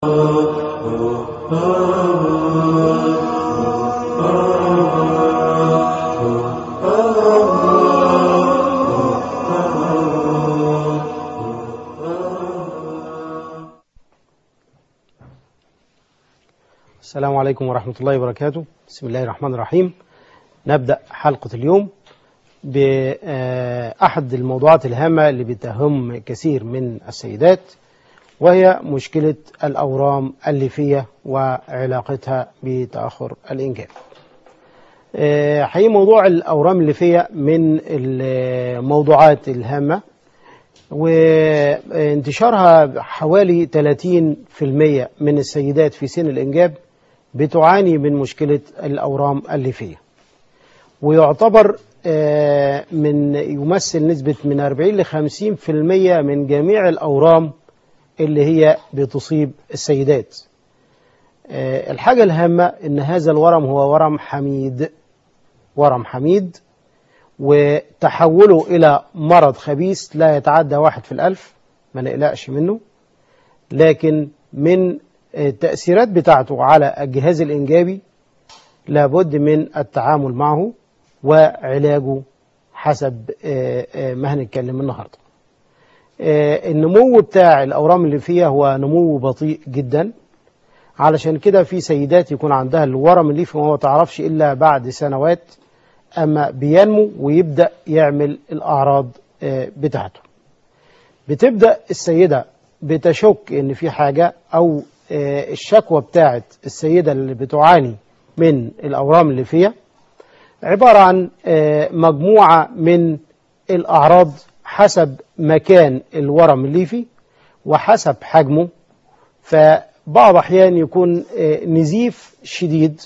السلام عليكم ورحمة الله وبركاته بسم الله الرحمن الرحيم نبدأ حلقة اليوم بأحد الموضوعات الهامة اللي بتهم كثير من السيدات وهي مشكلة الأورام الليفية وعلاقتها بتأخر الإنجاب حقيقي موضوع الأورام الليفية من الموضوعات الهامة وانتشارها حوالي 30% من السيدات في سن الإنجاب بتعاني من مشكلة الأورام الليفية ويعتبر من يمثل نسبة من 40 ل 50% من جميع الأورام اللي هي بتصيب السيدات الحاجة الهامة ان هذا الورم هو ورم حميد ورم حميد وتحوله إلى مرض خبيث لا يتعدى واحد في الألف ما نقلقش منه لكن من التأثيرات بتاعته على الجهاز الإنجابي لابد من التعامل معه وعلاجه حسب ما هنتكلم النهارده. النمو بتاع الأورام اللي فيها هو نمو بطيء جدا علشان كده في سيدات يكون عندها الورم الليفي وما تعرفش إلا بعد سنوات أما بينمو ويبدأ يعمل الأعراض بتاعته بتبدأ السيدة بتشك إن في حاجة أو الشكوى بتاعت السيدة اللي بتعاني من الأورام اللي فيها عبارة عن مجموعة من الأعراض حسب مكان الورم الليفي وحسب حجمه فبعض أحيان يكون نزيف شديد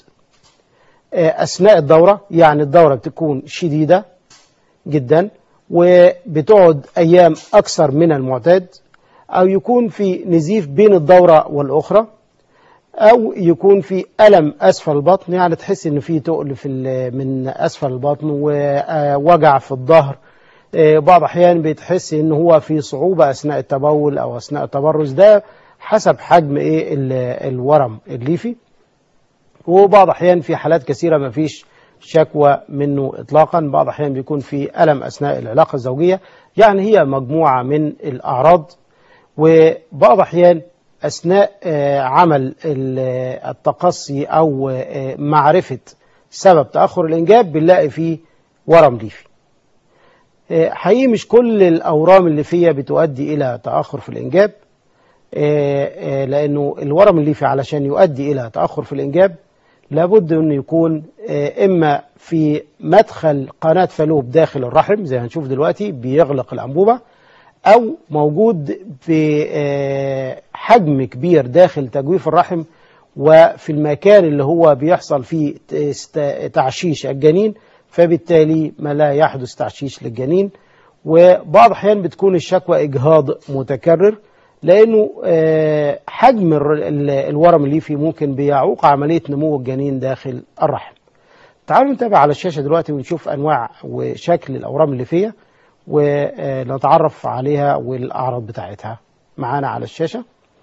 أثناء الدورة يعني الدورة بتكون شديدة جدا وبتقعد أيام أكثر من المعتاد أو يكون في نزيف بين الدورة والأخرى أو يكون في ألم أسفل البطن يعني تحس إن في تقل في من أسفل البطن ووجع في الظهر بعض الأحيان بتحس إن هو في صعوبة أثناء التبول أو أثناء التبرز ده حسب حجم إيه الورم الليفي وبعض الأحيان في حالات كثيرة ما فيش شكوى منه إطلاقا بعض الأحيان بيكون في ألم أثناء العلاقة الزوجية يعني هي مجموعة من الأعراض وبعض الأحيان أثناء عمل التقصي أو معرفة سبب تأخر الإنجاب بنلاقي فيه ورم ليفي حقيقي مش كل الأورام اللي فيها بتؤدي إلى تأخر في الإنجاب لأنه الورم الليفي علشان يؤدي إلى تأخر في الإنجاب لابد أنه يكون إما في مدخل قناة فالوب داخل الرحم زي هنشوف دلوقتي بيغلق الأنبوبة أو موجود في حجم كبير داخل تجويف الرحم وفي المكان اللي هو بيحصل فيه تعشيش الجنين فبالتالي ما لا يحدث تعشيش للجنين وبعض الأحيان بتكون الشكوى إجهاض متكرر لأنه حجم الورم الليفي ممكن بيعوق عملية نمو الجنين داخل الرحم تعالوا نتابع على الشاشة دلوقتي ونشوف أنواع وشكل الأورام الليفية ونتعرف عليها والأعراض بتاعتها معانا على الشاشة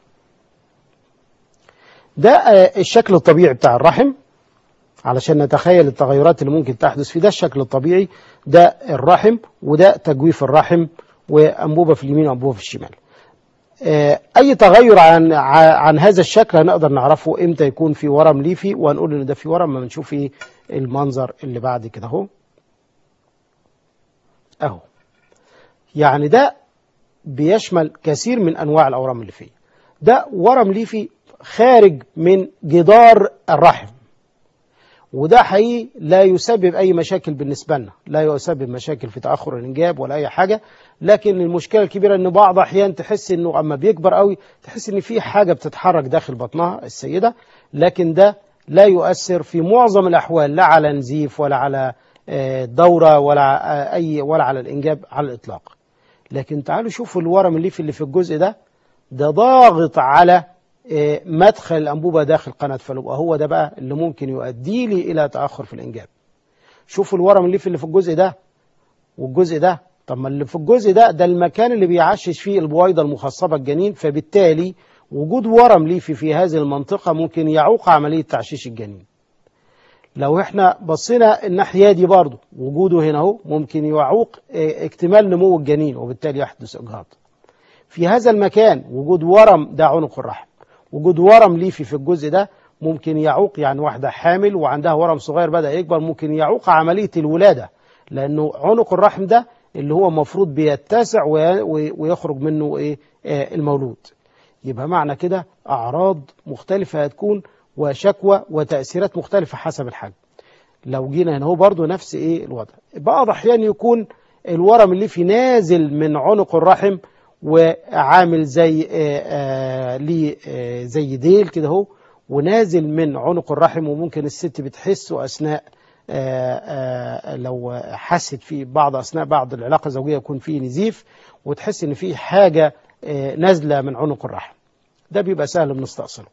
ده الشكل الطبيعي بتاع الرحم علشان نتخيل التغيرات اللي ممكن تحدث في ده الشكل الطبيعي ده الرحم وده تجويف الرحم وأنبوبة في اليمين وأنبوبة في الشمال أي تغير عن عن هذا الشكل هنقدر نعرفه إمتى يكون في ورم ليفي وهنقول إن ده في ورم ما بنشوف إيه المنظر اللي بعد كده أهو أهو يعني ده بيشمل كثير من أنواع الأورام الليفية ده ورم ليفي خارج من جدار الرحم وده حقيقي لا يسبب أي مشاكل بالنسبة لنا لا يسبب مشاكل في تأخر الإنجاب ولا أي حاجة لكن المشكلة الكبيرة أن بعض أحيان تحس أنه أما بيكبر قوي تحس أن في حاجة بتتحرك داخل بطنها السيدة لكن ده لا يؤثر في معظم الأحوال لا على نزيف ولا على دورة ولا أي ولا على الإنجاب على الإطلاق لكن تعالوا شوفوا الورم الليفي اللي في الجزء ده ده ضاغط على مدخل الأنبوبة داخل قناة فالوب وهو ده بقى اللي ممكن يؤدي لي إلى تأخر في الإنجاب شوفوا الورم الليفي اللي في الجزء ده والجزء ده طب ما اللي في الجزء ده ده المكان اللي بيعشش فيه البويضة المخصبة الجنين فبالتالي وجود ورم ليفي في هذه المنطقة ممكن يعوق عملية تعشيش الجنين لو احنا بصينا الناحية دي برضه وجوده هنا اهو ممكن يعوق اه، اكتمال نمو الجنين وبالتالي يحدث إجهاض في هذا المكان وجود ورم ده عنق الرحم وجود ورم ليفي في الجزء ده ممكن يعوق يعني واحدة حامل وعندها ورم صغير بدأ يكبر ممكن يعوق عملية الولادة لأنه عنق الرحم ده اللي هو المفروض بيتسع وي- وي- ويخرج منه ايه آه، المولود يبقى معنى كده أعراض مختلفة هتكون وشكوى وتأثيرات مختلفة حسب الحجم لو جينا هنا هو برضو نفس ايه الوضع بعض احيان يكون الورم اللي في نازل من عنق الرحم وعامل زي آه، آه، ليه آه، زي ديل كده اهو ونازل من عنق الرحم وممكن الست بتحسه اثناء آه، آه، لو حست في بعض اثناء بعض العلاقه الزوجيه يكون فيه نزيف وتحس ان في حاجه آه، نازله من عنق الرحم ده بيبقى سهل بنستأصله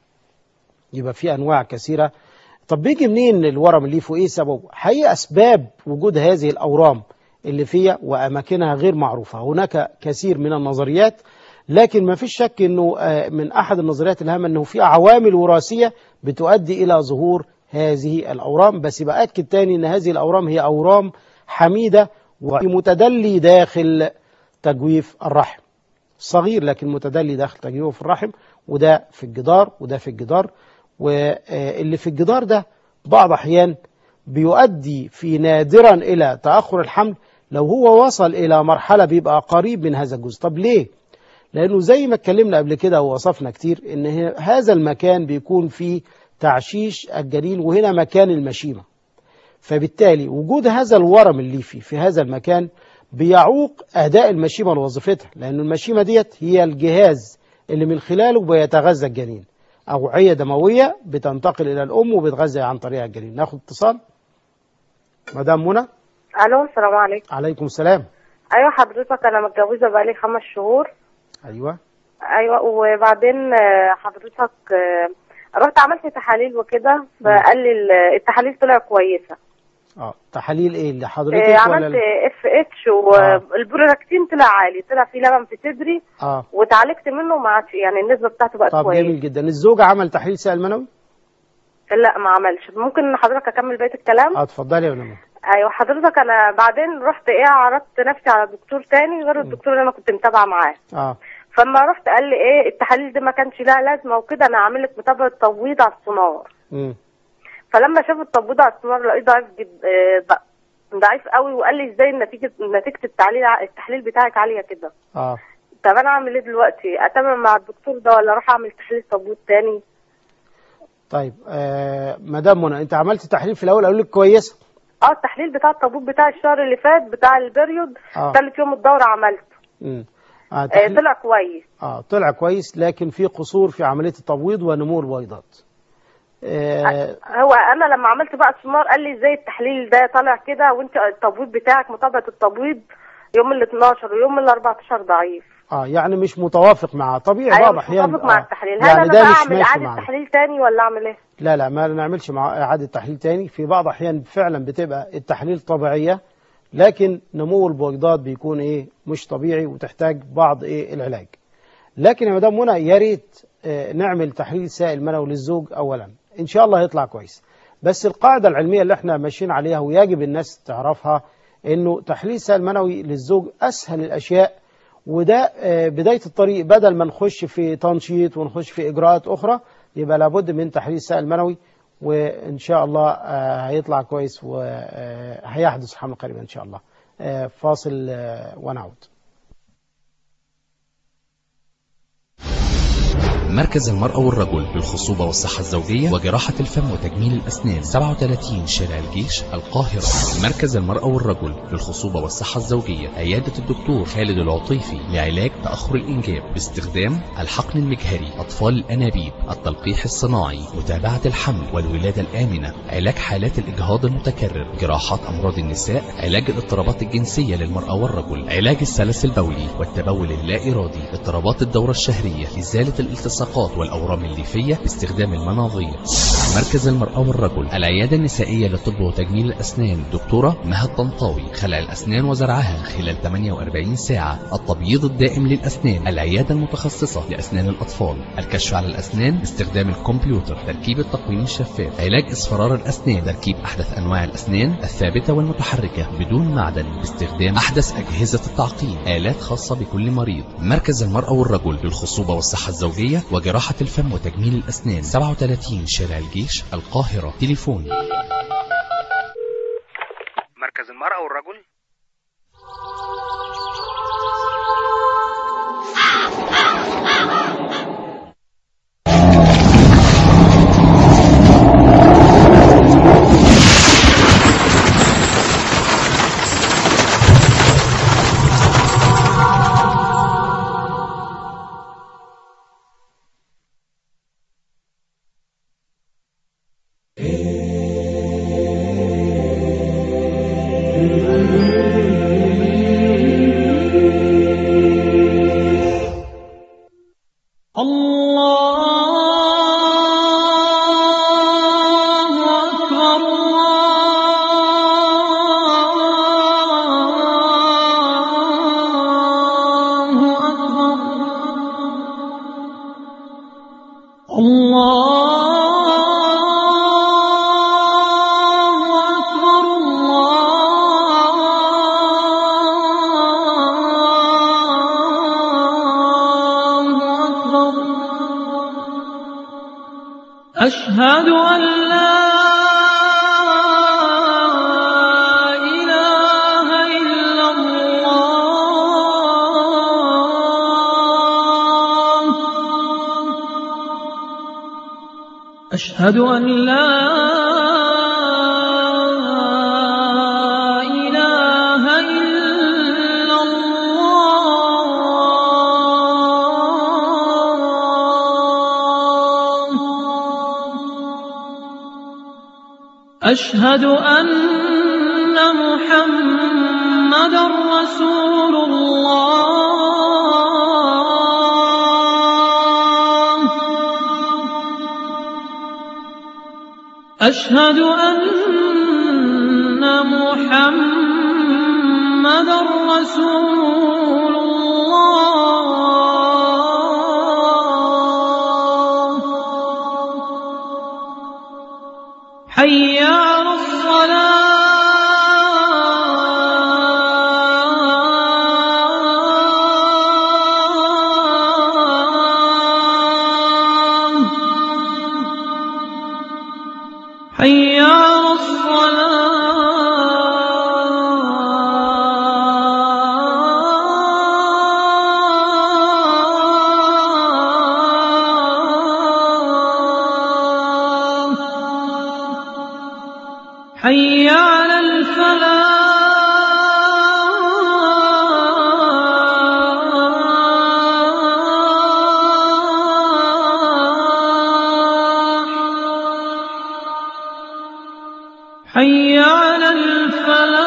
يبقى في انواع كثيره طب بيجي منين الورم اللي فيه ايه سببه حقيقة اسباب وجود هذه الاورام اللي فيها واماكنها غير معروفه هناك كثير من النظريات لكن ما فيش شك انه آه، من احد النظريات الهامه انه في عوامل وراثيه بتؤدي الى ظهور هذه الاورام بس باكد تاني ان هذه الاورام هي اورام حميده ومتدلي داخل تجويف الرحم صغير لكن متدلي داخل تجويف الرحم وده في الجدار وده في الجدار واللي في الجدار ده بعض أحيان بيؤدي في نادرا إلى تأخر الحمل لو هو وصل إلى مرحلة بيبقى قريب من هذا الجزء طب ليه؟ لأنه زي ما اتكلمنا قبل كده ووصفنا كتير إن هي- هذا المكان بيكون فيه تعشيش الجنين وهنا مكان المشيمة فبالتالي وجود هذا الورم الليفي في هذا المكان بيعوق أداء المشيمة لوظيفتها لأن المشيمة ديت هي الجهاز اللي من خلاله بيتغذى الجنين أوعية دموية بتنتقل إلى الأم وبتغذى عن طريقها الجنين ناخد اتصال مدام منى الو السلام عليكم عليكم السلام ايوه حضرتك انا متجوزه بقالي خمس شهور أيوة ايوه وبعدين آه، حضرتك آه، رحت عملت تحاليل وكده فقال لي ال- التحاليل طلع كويسه اه تحاليل ايه اللي آه، حضرتك عملت ولا اف اتش والبرولاكتين طلع عالي طلع في لبن في صدري اه واتعالجت منه ما عادش يعني النسبه بتاعته بقت طب كويسه جميل جدا الزوج عمل تحليل سائل منوي لا ما عملش ممكن حضرتك اكمل بقيه الكلام اه اتفضلي يا منى ايوه حضرتك انا بعدين رحت ايه عرضت نفسي على دكتور تاني غير الدكتور اللي انا كنت متابعه معاه اه فما رحت قال لي ايه التحاليل دي ما كانش لها لازمه وكده انا هعمل لك متابعه تبويض على السونار امم فلما شاف التبويض على السونار لقيت ضعيف جد آه، ض- ضعيف قوي وقال لي ازاي نتيجه نتيجه التحليل التحليل بتاعك عاليه كده اه طب انا اعمل ايه دلوقتي اتابع مع الدكتور ده ولا اروح اعمل تحليل تبويض تاني طيب آه مدام منى انت عملت تحليل في الاول قالوا لك كويسه اه التحليل بتاع التبويض بتاع الشهر اللي فات بتاع البريود آه. ثالث يوم الدوره عملته امم آه آه تحليل طلع كويس اه طلع كويس لكن في قصور في عمليه التبويض ونمو البويضات آه هو انا لما عملت بقى السونار قال لي ازاي التحليل ده طالع كده وانت التبويض بتاعك متابعه التبويض يوم ال 12 ويوم ال 14 ضعيف اه يعني مش متوافق مع طبيعي ايوه بعض مش احيان متفق مع آه، التحليل هل يعني انا ده بقى مش اعمل ماشي اعاده معنا تحليل تاني ولا اعمل ايه؟ لا لا ما نعملش مع اعاده تحليل تاني في بعض احيان فعلا بتبقى التحليل طبيعيه لكن نمو البويضات بيكون ايه مش طبيعي وتحتاج بعض ايه العلاج لكن يا مدام منى يا ريت آه، نعمل تحليل سائل منوي للزوج اولا ان شاء الله هيطلع كويس بس القاعده العلميه اللي احنا ماشيين عليها ويجب الناس تعرفها انه تحليل سائل منوي للزوج اسهل الاشياء وده آه، بدايه الطريق بدل ما نخش في تنشيط ونخش في اجراءات اخرى يبقى لابد من تحليل سائل منوي وان شاء الله آه، هيطلع كويس وهيحدث حمل قريبا ان شاء الله آه، فاصل آه، ونعود مركز المرأة والرجل للخصوبة والصحة الزوجية وجراحة الفم وتجميل الأسنان 37 شارع الجيش القاهرة مركز المرأة والرجل للخصوبة والصحة الزوجية عيادة الدكتور خالد العطيفي لعلاج تأخر الإنجاب باستخدام الحقن المجهري أطفال الأنابيب التلقيح الصناعي متابعة الحمل والولادة الآمنة علاج حالات الإجهاض المتكرر جراحات أمراض النساء علاج الاضطرابات الجنسية للمرأة والرجل علاج السلس البولي والتبول اللا إرادي اضطرابات الدورة الشهرية إزالة الالتصاق الملتصقات والأورام الليفية باستخدام المناظير مركز المرأة والرجل العيادة النسائية للطب وتجميل الأسنان دكتورة مها طنطاوي خلع الأسنان وزرعها خلال 48 ساعة التبييض الدائم للأسنان العيادة المتخصصة لأسنان الأطفال الكشف على الأسنان باستخدام الكمبيوتر تركيب التقويم الشفاف علاج إصفرار الأسنان تركيب أحدث أنواع الأسنان الثابتة والمتحركة بدون معدن باستخدام أحدث أجهزة التعقيم آلات خاصة بكل مريض مركز المرأة والرجل للخصوبة والصحة الزوجية وجراحة الفم وتجميل الأسنان 37 شارع الجيش القاهرة تليفون مركز المرأة والرجل الله أكبر الله أكبر الله أكبر الله أكبر أشهد أن لا إله إلا الله أشهد أن لا إله إلا الله أشهد أن محمد رسول الله أشهد أن محمد رسول الله حي على الصلاة حي على الصلاة حي على الفلاح حي على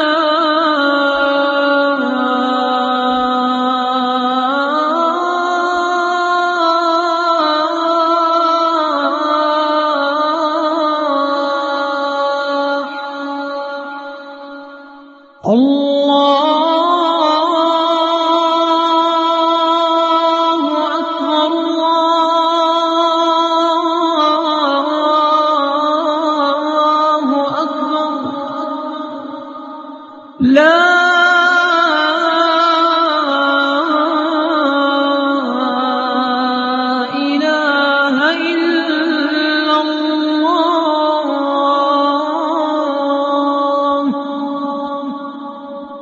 الفلاح الله أكبر الله أكبر لا إله إلا الله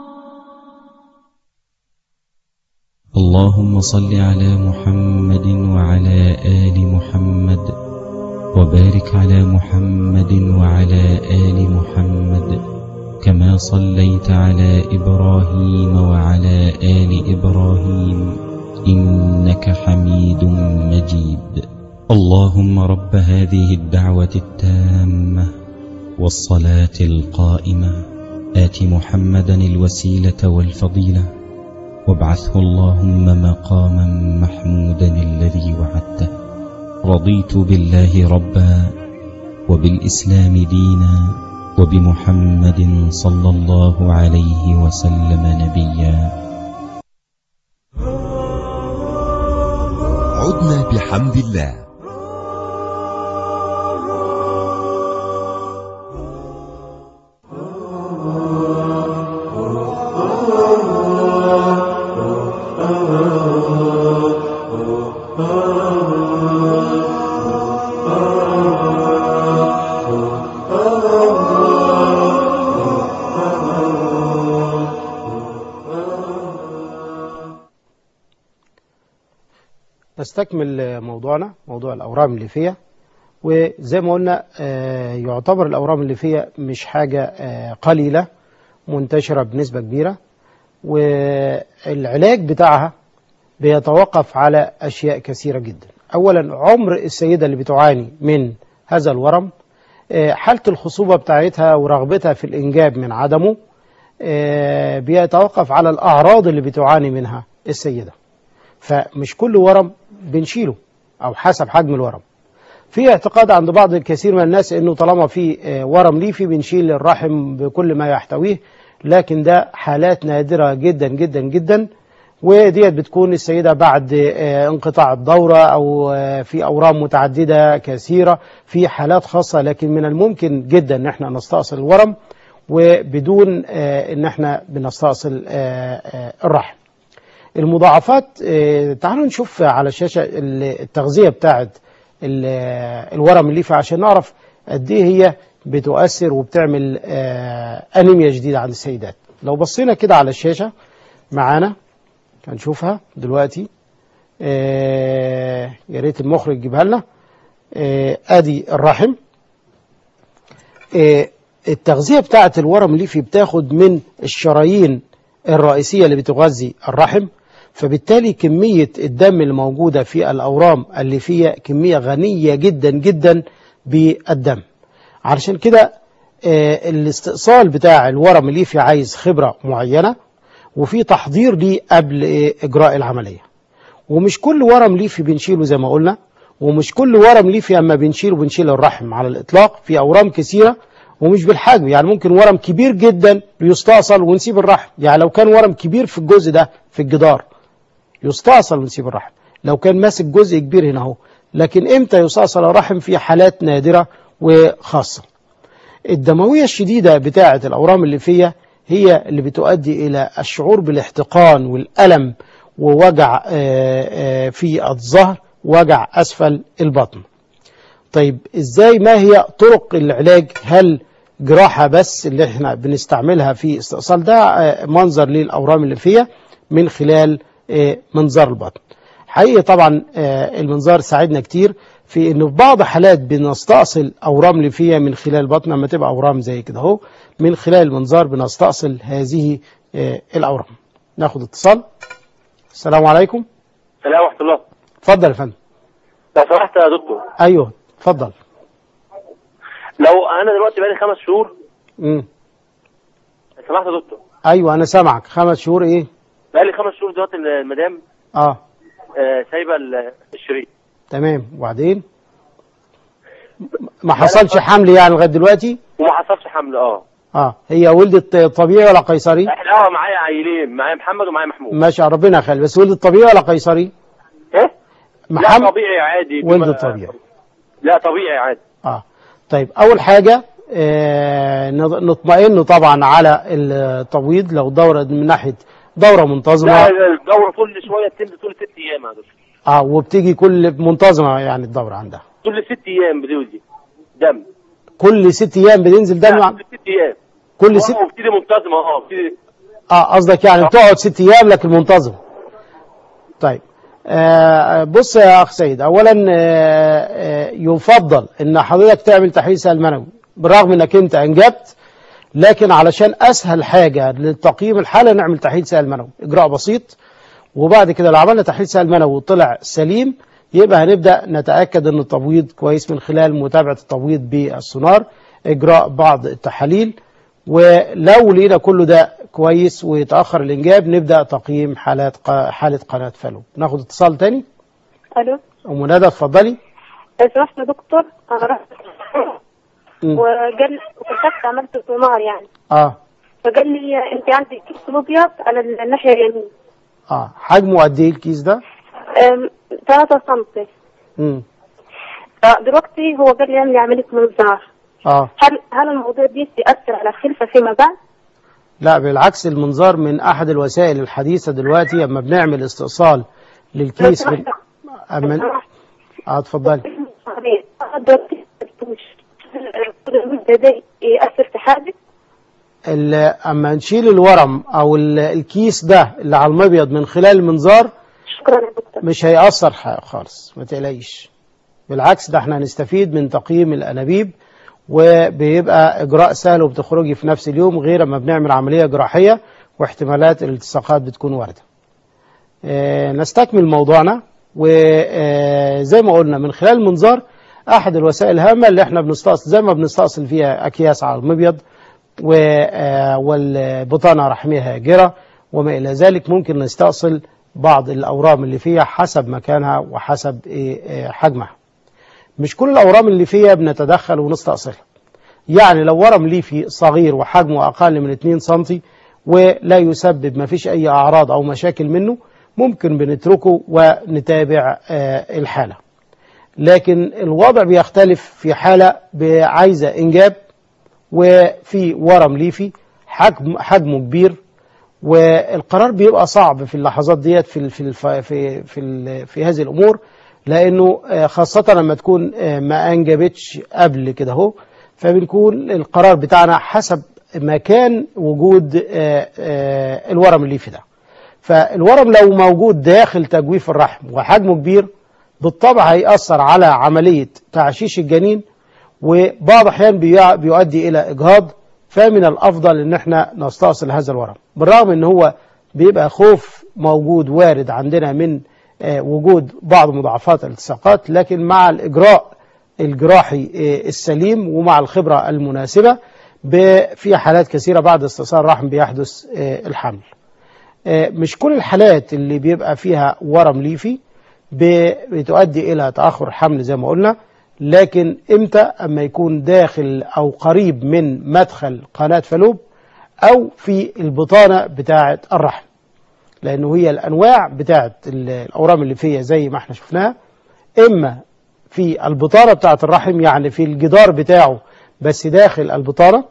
اللهم صل على محمد وعلى آل محمد وبارك على محمد وعلى آل محمد كما صليت على إبراهيم وعلى آل إبراهيم إنك حميد مجيد اللهم رب هذه الدعوة التامة والصلاة القائمة آت محمدا الوسيلة والفضيلة وابعثه اللهم مقاما محمودا الذي وعدته رضيت بالله ربا وبالإسلام دينا وبمحمد صلى الله عليه وسلم نبيا عدنا بحمد الله نستكمل موضوعنا موضوع الأورام الليفية وزي ما قلنا آه، يعتبر الأورام الليفية مش حاجة آه، قليلة منتشرة بنسبة كبيرة والعلاج بتاعها بيتوقف على أشياء كثيرة جدا أولا عمر السيدة اللي بتعاني من هذا الورم آه، حالة الخصوبة بتاعتها ورغبتها في الإنجاب من عدمه آه، بيتوقف على الأعراض اللي بتعاني منها السيدة فمش كل ورم بنشيله او حسب حجم الورم في اعتقاد عند بعض الكثير من الناس انه طالما في آه، ورم ليفي بنشيل الرحم بكل ما يحتويه لكن ده حالات نادرة جدا جدا جدا وديت بتكون السيدة بعد آه، انقطاع الدورة او آه، في اورام متعددة كثيرة في حالات خاصة لكن من الممكن جدا ان احنا نستأصل الورم وبدون آه، ان احنا بنستأصل آه، آه، الرحم المضاعفات آه، تعالوا نشوف على الشاشة ال- التغذية بتاعت ال- آه، الورم الليفي عشان نعرف قد ايه هي بتؤثر وبتعمل آه، أنيميا جديدة عند السيدات لو بصينا كده على الشاشة معانا هنشوفها دلوقتي آه، يا ريت المخرج يجيبها لنا آه، ادي الرحم آه، التغذية بتاعت الورم الليفي بتاخد من الشرايين الرئيسية اللي بتغذي الرحم فبالتالي كمية الدم اللي موجودة في الأورام الليفية كمية غنية جدا جدا بالدم علشان كده آه، الاستئصال بتاع الورم الليفي عايز خبرة معينة وفي تحضير ليه قبل آه، إجراء العملية ومش كل ورم ليفي بنشيله زي ما قلنا ومش كل ورم ليفي اما بنشيله بنشيل الرحم على الاطلاق في اورام كثيره ومش بالحجم يعني ممكن ورم كبير جدا يستأصل ونسيب الرحم يعني لو كان ورم كبير في الجزء ده في الجدار يستأصل ونسيب الرحم لو كان ماسك جزء كبير هنا اهو لكن امتى يستأصل الرحم في حالات نادره وخاصه الدمويه الشديده بتاعه الاورام الليفيه هي اللي بتؤدي الى الشعور بالاحتقان والالم ووجع آه، آه، في الظهر وجع اسفل البطن طيب ازاي ما هي طرق العلاج هل جراحة بس اللي احنا بنستعملها في استئصال ده آه، منظر للأورام الليفية من خلال آه، منظار البطن حقيقي طبعا آه، المنظار ساعدنا كتير في انه في بعض حالات بنستأصل أورام ليفية من خلال البطن لما تبقى أورام زي كده اهو من خلال المنظار بنستأصل هذه آه، الأورام ناخد اتصال السلام عليكم السلام ورحمة الله اتفضل يا فندم لو سمحت يا دكتور ايوه اتفضل لو انا دلوقتي بقالي خمس شهور امم لو سمحت يا دكتور ايوه انا سامعك خمس شهور ايه بقالي خمس شهور دلوقتي المدام اه آه، سايبه ال- الشريط تمام وبعدين ما حصلش حمل يعني لغايه دلوقتي وما حصلش حمل اه اه هي ولدت طبيعي ولا قيصري احنا اه معايا عيلين معايا محمد ومعايا محمود ماشي ربنا يخلي بس ولدت طبيعي ولا قيصري ايه لا محمد طبيعي عادي ولد بما- طبيعي لا طبيعي عادي اه طيب اول حاجه آه نض- نطمئن طبعا على التبويض لو دوره من ناحيه دوره منتظمه لا الدورة كل شوية بتنزل كل ست ايام يا دكتور اه وبتيجي كل منتظمه يعني الدوره عندها كل ست ايام بتنزل دم كل ست ايام بتنزل دم لا، عن- كل ست ايام كل ست اه وبتيجي منتظمة اه بتيجي اه قصدك يعني بتقعد ست ايام لكن منتظم طيب آه بص يا اخ سيد اولا آه آه يفضل ان حضرتك تعمل تحليل سائل منوي بالرغم انك انت انجبت لكن علشان اسهل حاجه لتقييم الحاله نعمل تحليل سائل منوي اجراء بسيط وبعد كده لو عملنا تحليل سائل منوي وطلع سليم يبقى هنبدا نتاكد ان التبويض كويس من خلال متابعه التبويض بالسونار اجراء بعض التحاليل ولو لقينا كله ده كويس ويتاخر الانجاب نبدا تقييم حالات ق- حاله قناه فالوب ناخد اتصال تاني الو ام ندى اتفضلي لو سمحت يا دكتور انا رحت مم. وقال وكشفت عملت سونار يعني اه فقال لي انت عندك كيس ابيض على الناحيه اليمين اه حجمه قد ايه الكيس ده 3 سم امم فدلوقتي هو قال لي اعملي عمليه منظار اه هل هل الموضوع دي يأثر على الخلفه فيما بعد؟ لا بالعكس المنظار من احد الوسائل الحديثه دلوقتي لما بنعمل استئصال لو للكيس من سمحت أما لو اه اتفضلي سمحت دلوقتي المدة ده يأثر في حاجة؟ ال- اما نشيل الورم او ال- الكيس ده اللي على المبيض من خلال المنظار شكرا يا دكتور مش هيأثر ح- خالص ما تقلقيش بالعكس ده احنا هنستفيد من تقييم الانابيب وبيبقى اجراء سهل وبتخرجي في نفس اليوم غير ما بنعمل عمليه جراحيه واحتمالات الالتصاقات بتكون وارده. آه، نستكمل موضوعنا وزي ما قلنا من خلال المنظار احد الوسائل الهامه اللي احنا بنستأصل زي ما بنستأصل فيها اكياس على المبيض و- آه، والبطانه رحمها هاجره وما الى ذلك ممكن نستأصل بعض الاورام اللي فيها حسب مكانها وحسب إيه، آه، حجمها. مش كل الاورام اللي فيها بنتدخل ونستأصلها. يعني لو ورم ليفي صغير وحجمه اقل من 2 سم ولا يسبب ما فيش اي اعراض او مشاكل منه ممكن بنتركه ونتابع آه، الحاله. لكن الوضع بيختلف في حاله عايزه انجاب وفي ورم ليفي حجم حجمه كبير والقرار بيبقى صعب في اللحظات ديت في ال- في الف- في في, ال- في هذه الامور لانه آه، خاصه لما تكون آه، ما انجبتش قبل كده اهو فبنكون القرار بتاعنا حسب مكان وجود آه، آه، الورم الليفي ده فالورم لو موجود داخل تجويف الرحم وحجمه كبير بالطبع هيأثر على عملية تعشيش الجنين وبعض الأحيان بيع- بيؤدي إلى إجهاض فمن الأفضل إن احنا نستأصل هذا الورم بالرغم إن هو بيبقى خوف موجود وارد عندنا من آه، وجود بعض مضاعفات الالتصاقات لكن مع الإجراء الجراحي آه، السليم ومع الخبرة المناسبة ب- في حالات كثيرة بعد استئصال الرحم بيحدث آه، الحمل آه، مش كل الحالات اللي بيبقى فيها ورم ليفي ب- بتؤدي إلى تأخر الحمل زي ما قلنا لكن إمتى أما يكون داخل أو قريب من مدخل قناة فالوب أو في البطانة بتاعة الرحم لأنه هي الأنواع بتاعة ال- الأورام الليفية زي ما احنا شفناها إما في البطانة بتاعة الرحم يعني في الجدار بتاعه بس داخل البطانة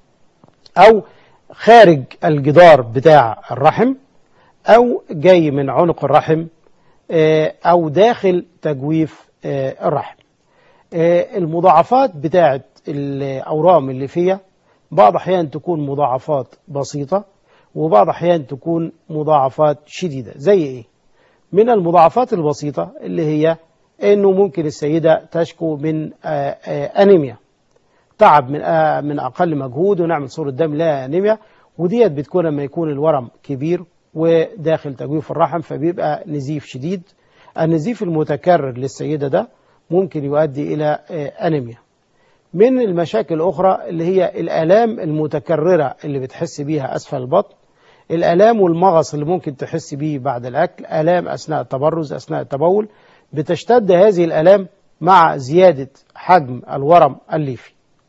أو خارج الجدار بتاع الرحم أو جاي من عنق الرحم آه، أو داخل تجويف آه، الرحم آه، المضاعفات بتاعة الأورام اللي فيها بعض أحيان تكون مضاعفات بسيطة وبعض أحيان تكون مضاعفات شديدة زي إيه؟ من المضاعفات البسيطة اللي هي أنه ممكن السيدة تشكو من آه، آه، أنيميا تعب من آه، من أقل مجهود ونعمل صورة دم لها أنيميا وديت بتكون لما يكون الورم كبير وداخل تجويف الرحم فبيبقى نزيف شديد النزيف المتكرر للسيدة ده ممكن يؤدي إلى آه، أنيميا من المشاكل الأخرى اللي هي الآلام المتكررة اللي بتحس بيها أسفل البطن الآلام والمغص اللي ممكن تحس بيه بعد الأكل آلام أثناء التبرز أثناء التبول بتشتد هذه الآلام مع زيادة حجم الورم الليفي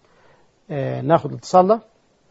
آه ناخد الاتصال ده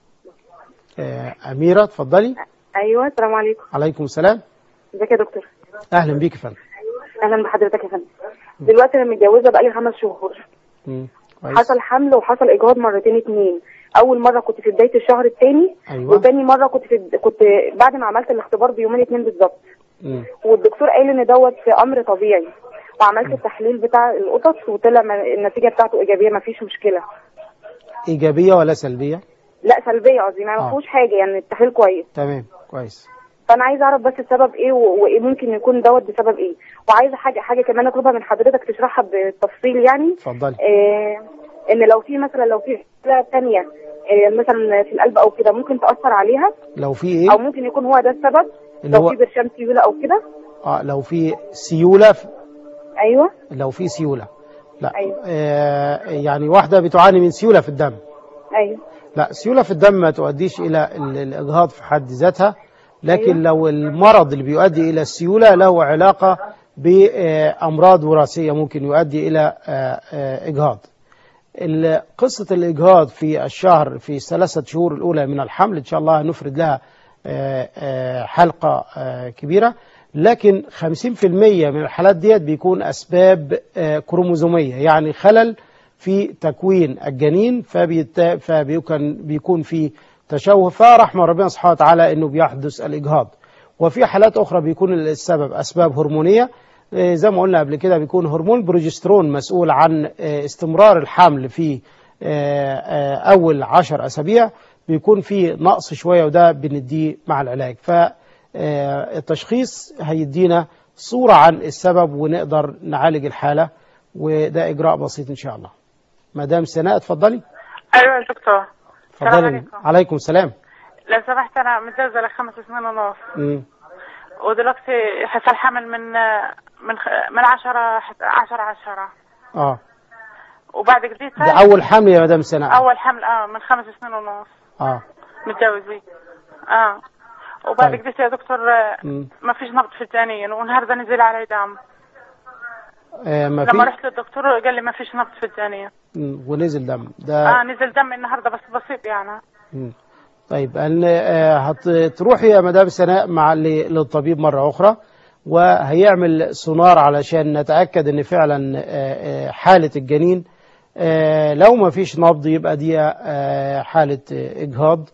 آه أميرة اتفضلي ايوه السلام عليكم عليكم السلام ازيك يا دكتور أهلا بيك يا فندم اهلا بحضرتك يا فندم دلوقتي انا متجوزه بقالي خمس شهور مم، كويس. حصل حمل وحصل اجهاض مرتين اتنين اول مره كنت في بدايه الشهر الثاني أيوة وتاني مره كنت في كنت بعد ما عملت الاختبار بيومين اتنين بالظبط مم. والدكتور قال ان دوت في امر طبيعي وعملت التحليل بتاع القطط وطلع ما- النتيجه بتاعته ايجابيه ما فيش مشكله إيجابية ولا سلبية لا سلبيه قصدي ما آه. فيهوش حاجه يعني التحليل كويس تمام كويس فانا عايزه اعرف بس السبب ايه و- وايه ممكن يكون دوت بسبب ايه وعايزه حاجه حاجه كمان اطلبها من حضرتك تشرحها بالتفصيل يعني اتفضلي آه ان لو في مثلا لو في حاله ثانيه آه مثلا في القلب او كده ممكن تاثر عليها لو في إيه او ممكن يكون هو ده السبب اللي لو هو في برشام سيوله او كده آه لو في سيولة في- ايوه لو في سيولة لا أيوة. آه يعني واحدة بتعاني من سيولة في الدم ايوه لا سيولة في الدم ما تؤديش إلى ال- الإجهاض في حد ذاتها لكن لو المرض اللي بيؤدي إلى السيولة له علاقة بأمراض وراثية ممكن يؤدي إلى آه، آه، إجهاض ال- قصة الإجهاض في الشهر في الثلاثة شهور الأولى من الحمل إن شاء الله نفرد لها آه، آه، حلقة آه، كبيرة لكن 50% من الحالات ديت بيكون أسباب آه، كروموزومية يعني خلل في تكوين الجنين فبيت... فبيكون بيكون في تشوه فرحمة ربنا سبحانه وتعالى انه بيحدث الاجهاض وفي حالات اخرى بيكون السبب اسباب هرمونيه آه، زي ما قلنا قبل كده بيكون هرمون البروجسترون مسؤول عن آه، استمرار الحمل في آه، آه، اول عشر اسابيع بيكون في نقص شويه وده بنديه مع العلاج فالتشخيص هيدينا صوره عن السبب ونقدر نعالج الحاله وده اجراء بسيط ان شاء الله مدام سناء اتفضلي ايوه يا دكتور السلام اتفضلي عليكم عليكم السلام لو سمحت انا متجوزه لك خمس سنين ونص مم. ودلوقتي حصل الحمل من من خ- من 10 10 10 اه وبعد كده ده اول حمل يا مدام سناء اول حمل اه من خمس سنين ونص اه متجوزين اه وبعد طيب. كده يا دكتور آه، مم. ما فيش نبض في الجنين والنهارده نزل علي دم آه ما لما في رحت للدكتور قال لي ما فيش نبض في الجنين مم. ونزل دم ده اه نزل دم النهارده بس بسيط يعني مم. طيب أن آه، هتروحي يا مدام سناء مع ل- للطبيب مرة أخرى وهيعمل سونار علشان نتأكد أن فعلا آه، آه، حالة الجنين آه، لو ما فيش نبض يبقى دي آه، حالة آه، إجهاض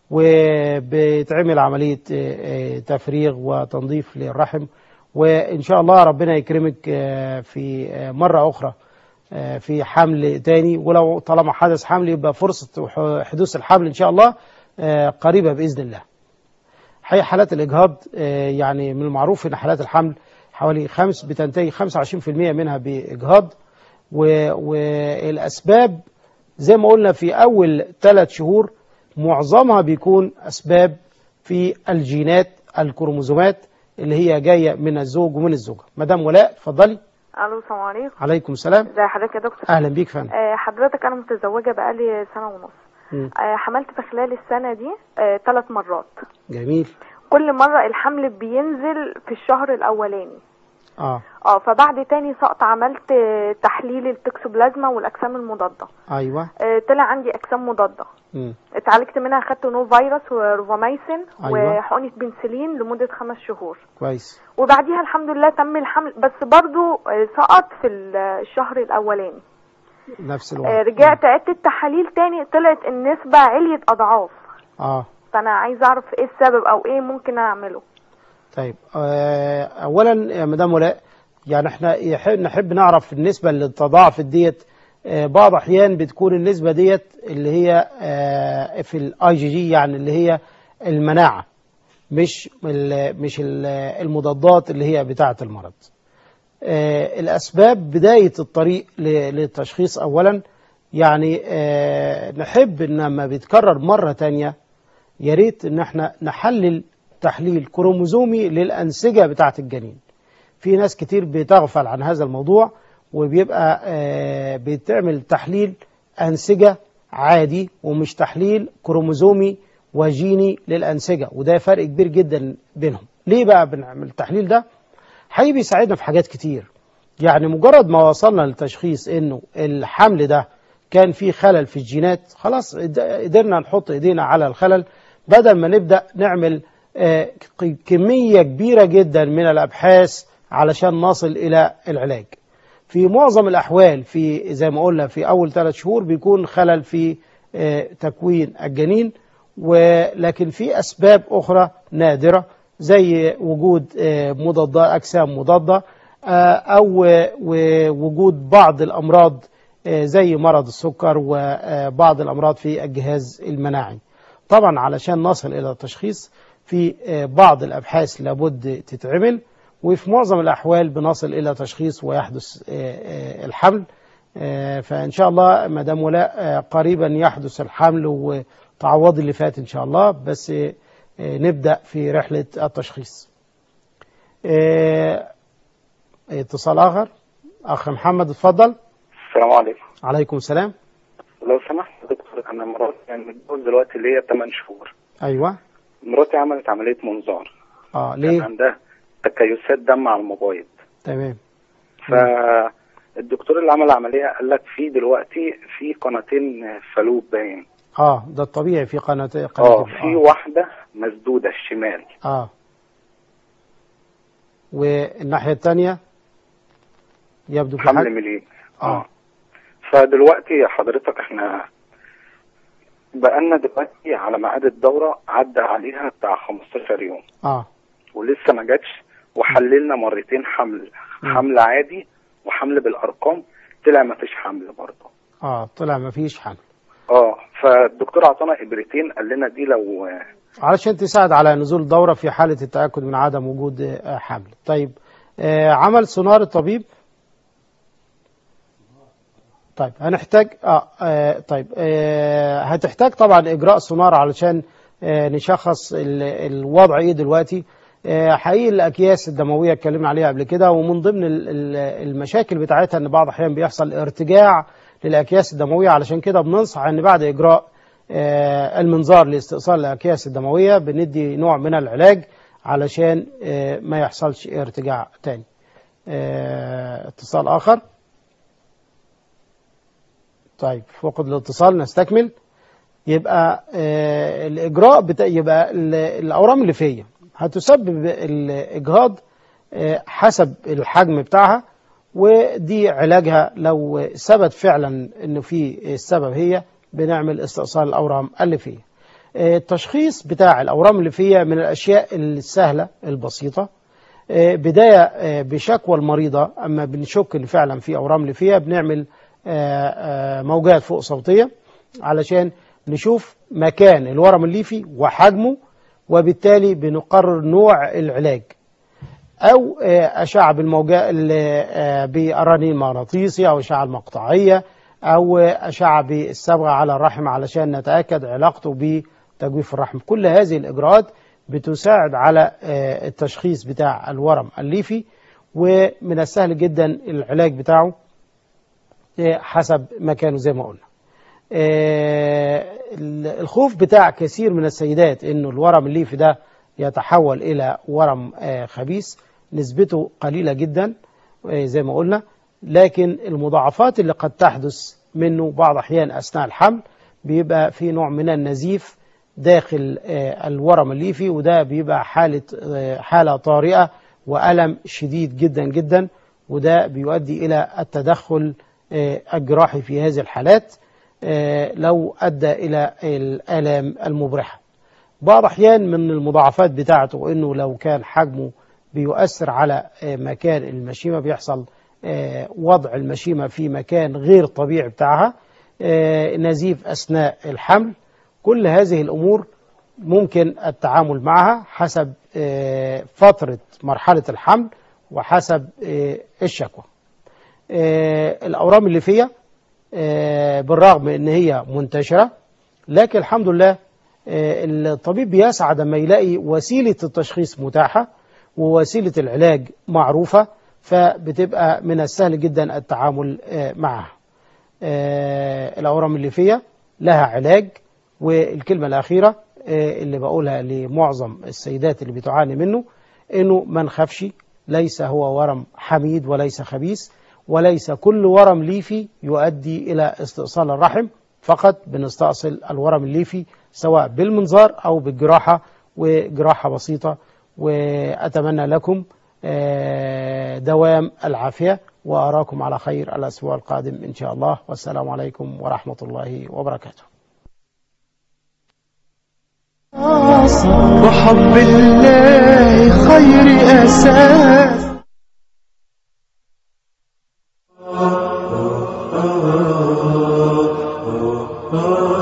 وبيتعمل عملية آه، آه، تفريغ وتنظيف للرحم وإن شاء الله ربنا يكرمك آه، في آه، مرة أخرى آه، في حمل تاني ولو طالما حدث حمل يبقى فرصة ح- حدوث الحمل إن شاء الله آه، قريبة بإذن الله حقيقة حالات الإجهاض آه، يعني من المعروف أن حالات الحمل حوالي خمس بتنتهي 25% منها بإجهاض و- والأسباب زي ما قلنا في أول ثلاث شهور معظمها بيكون أسباب في الجينات الكروموزومات اللي هي جاية من الزوج ومن الزوجة مدام ولاء اتفضلي الو السلام عليكم عليكم السلام ازي حضرتك يا دكتور أهلا بيك فندم آه حضرتك انا متزوجه بقالي سنه ونص مم. آه حملت في خلال السنه دي آه ثلاث مرات جميل كل مره الحمل بينزل في الشهر الاولاني اه اه فبعد تاني سقط عملت آه، تحليل التكسوبلازما والاجسام المضاده ايوه آه طلع عندي اجسام مضاده مم. اتعالجت منها خدت نو فيروس وروفاميسين أيوة. وحقنه بنسلين لمده خمس شهور كويس وبعديها الحمد لله تم الحمل بس برضو آه، سقط في ال- الشهر الاولاني نفس آه، الوضع رجعت عدت التحاليل تاني طلعت النسبة عليت أضعاف اه فأنا عايزة أعرف إيه السبب أو إيه ممكن أعمله طيب آه، اولا يا مدام ولاء يعني احنا يح- نحب نعرف النسبه اللي تضاعفت ديت آه، بعض احيان بتكون النسبه ديت اللي هي آه، في الاي جي جي يعني اللي هي المناعه مش ال- مش ال- المضادات اللي هي بتاعه المرض آه، الاسباب بدايه الطريق ل- للتشخيص اولا يعني آه، نحب ان لما بيتكرر مره تانية يا ريت ان احنا نحلل تحليل كروموزومي للانسجه بتاعه الجنين في ناس كتير بتغفل عن هذا الموضوع وبيبقى آه، بتعمل تحليل انسجه عادي ومش تحليل كروموزومي وجيني للانسجه وده فرق كبير جدا بينهم ليه بقى بنعمل التحليل ده حقيقي بيساعدنا في حاجات كتير يعني مجرد ما وصلنا لتشخيص انه الحمل ده كان فيه خلل في الجينات خلاص قد- قدرنا نحط ايدينا على الخلل بدل ما نبدا نعمل آه، ك- كميه كبيره جدا من الابحاث علشان نصل الى العلاج في معظم الاحوال في زي ما قلنا في اول ثلاث شهور بيكون خلل في آه، تكوين الجنين ولكن في اسباب اخرى نادره زي وجود آه، مضادات اجسام مضاده آه، او آه، وجود بعض الامراض آه، زي مرض السكر وبعض الامراض في الجهاز المناعي طبعا علشان نصل الى التشخيص في آه، بعض الابحاث لابد تتعمل وفي معظم الاحوال بنصل الى تشخيص ويحدث آه، آه، الحمل آه، فان شاء الله مدام ولاء آه، قريبا يحدث الحمل وتعوض اللي فات ان شاء الله بس آه، آه، نبدا في رحله التشخيص آه، اتصال اخر اخ محمد اتفضل السلام عليكم عليكم السلام لو سمحت يا دكتور انا مراتي يعني متجوز دلوقتي اللي هي 8 شهور ايوه مراتي عملت عمليه منظار اه كان ليه عندها تكيسات دم على المبايض تمام فالدكتور اللي عمل العمليه قال لك في دلوقتي في قناتين فالوب باين اه ده الطبيعي في قناه اه قناه في واحده مسدوده الشمال اه والناحيه الثانيه يبدو في حمل حاجه مليء اه فدلوقتي حضرتك احنا بقالنا دلوقتي على ميعاد الدوره عدى عليها بتاع 15 يوم اه ولسه ما جاتش وحللنا مرتين حمل مم. حمل عادي وحمل بالارقام طلع ما فيش حمل برضه اه طلع ما فيش حمل اه فالدكتور اعطانا ابرتين قال لنا دي لو علشان تساعد على نزول دورة في حالة التأكد من عدم وجود آه، حمل طيب آه، عمل سونار الطبيب طيب هنحتاج آه آه طيب آه هتحتاج طبعا إجراء سونار علشان آه نشخص ال- الوضع إيه دلوقتي آه حقيقي الأكياس الدموية اتكلمنا عليها قبل كده ومن ضمن ال- ال- المشاكل بتاعتها إن بعض الأحيان بيحصل ارتجاع للأكياس الدموية علشان كده بننصح إن بعد إجراء آه، المنظار لاستئصال الأكياس الدموية بندي نوع من العلاج علشان آه، ما يحصلش ارتجاع تاني آه، اتصال آخر طيب فقد الاتصال نستكمل يبقى آه، الإجراء بتا... يبقى ال- الأورام الليفية هتسبب الإجهاض آه، حسب الحجم بتاعها ودي علاجها لو ثبت فعلا انه في السبب هي بنعمل استئصال الاورام الليفيه. آه، التشخيص بتاع الاورام الليفيه من الاشياء السهله البسيطه آه، بدايه آه، بشكوى المريضه اما بنشك ان فعلا في اورام ليفيه بنعمل آه، آه، موجات فوق صوتيه علشان نشوف مكان الورم الليفي وحجمه وبالتالي بنقرر نوع العلاج او آه، اشعه بالموجات بالرنين المغناطيسي او اشعه المقطعيه او آه، اشعه بالصبغه على الرحم علشان نتاكد علاقته بتجويف الرحم كل هذه الاجراءات بتساعد على آه، التشخيص بتاع الورم الليفي ومن السهل جدا العلاج بتاعه آه، حسب مكانه زي ما قلنا آه، الخوف بتاع كثير من السيدات انه الورم الليفي ده يتحول الى ورم آه، خبيث نسبته قليله جدا آه، زي ما قلنا لكن المضاعفات اللي قد تحدث منه بعض احيان اثناء الحمل بيبقى في نوع من النزيف داخل آه، الورم الليفي وده بيبقى حاله آه، حاله طارئه والم شديد جدا جدا وده بيؤدي الى التدخل آه، الجراحي في هذه الحالات آه، لو ادى الى الالام المبرحه بعض احيان من المضاعفات بتاعته انه لو كان حجمه بيؤثر على آه، مكان المشيمه بيحصل آه، وضع المشيمه في مكان غير طبيعي بتاعها آه، نزيف اثناء الحمل كل هذه الامور ممكن التعامل معها حسب آه، فتره مرحله الحمل وحسب آه، الشكوى آه، الاورام الليفيه آه، بالرغم ان هي منتشره لكن الحمد لله آه، الطبيب بيسعد لما يلاقي وسيله التشخيص متاحه ووسيله العلاج معروفه فبتبقى من السهل جدا التعامل آه، معها. آه، الاورام الليفيه لها علاج والكلمه الاخيره آه، اللي بقولها لمعظم السيدات اللي بتعاني منه انه ما نخافش ليس هو ورم حميد وليس خبيث وليس كل ورم ليفي يؤدي إلى استئصال الرحم فقط بنستأصل الورم الليفي سواء بالمنظار أو بالجراحة وجراحة بسيطة وأتمنى لكم آه، دوام العافية وأراكم على خير الأسبوع القادم إن شاء الله والسلام عليكم ورحمة الله وبركاته وحب الله خير أساس Oh